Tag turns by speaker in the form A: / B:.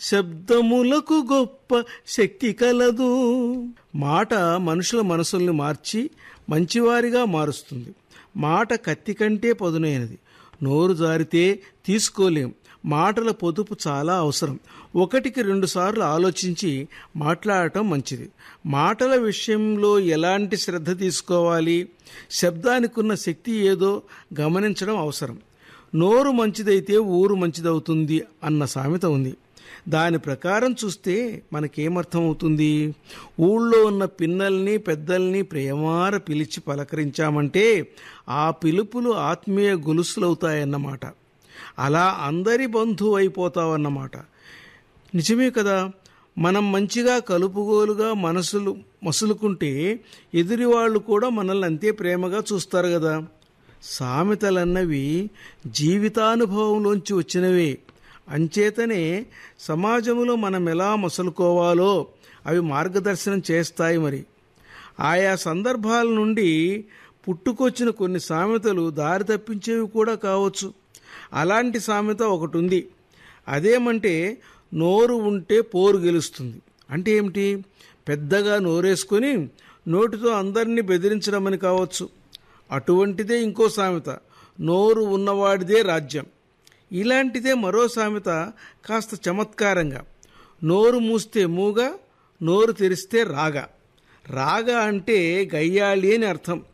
A: శబ్దములకు గొప్ప శక్తి కలదు మాట మనుషుల మనసుల్ని మార్చి మంచివారిగా మారుస్తుంది మాట కత్తి కంటే పదునైనది నోరు జారితే తీసుకోలేం మాటల పొదుపు చాలా అవసరం ఒకటికి రెండు సార్లు ఆలోచించి మాట్లాడటం మంచిది మాటల విషయంలో ఎలాంటి శ్రద్ధ తీసుకోవాలి శబ్దానికి ఉన్న శక్తి ఏదో గమనించడం అవసరం నోరు మంచిదైతే ఊరు మంచిదవుతుంది అన్న సామెత ఉంది దాని ప్రకారం చూస్తే మనకేమర్థం అవుతుంది ఊళ్ళో ఉన్న పిన్నల్ని పెద్దల్ని ప్రేమార పిలిచి పలకరించామంటే ఆ పిలుపులు ఆత్మీయ గొలుసులవుతాయన్నమాట అలా అందరి బంధువు అయిపోతావన్నమాట నిజమే కదా మనం మంచిగా కలుపుగోలుగా మనసులు మసులుకుంటే ఎదురి వాళ్ళు కూడా మనల్ని అంతే ప్రేమగా చూస్తారు కదా సామెతలన్నవి జీవితానుభవంలోంచి వచ్చినవే అంచేతనే సమాజంలో మనం ఎలా మసలుకోవాలో అవి మార్గదర్శనం చేస్తాయి మరి ఆయా సందర్భాల నుండి పుట్టుకొచ్చిన కొన్ని సామెతలు దారి తప్పించేవి కూడా కావచ్చు అలాంటి సామెత ఒకటి ఉంది అదేమంటే నోరు ఉంటే పోరు గెలుస్తుంది అంటే ఏమిటి పెద్దగా నోరేసుకొని నోటితో అందరినీ బెదిరించడం అని కావచ్చు అటువంటిదే ఇంకో సామెత నోరు ఉన్నవాడిదే రాజ్యం ఇలాంటిదే మరో సామెత కాస్త చమత్కారంగా నోరు మూస్తే మూగ నోరు తెరిస్తే రాగ రాగ అంటే గయ్యాళి అని అర్థం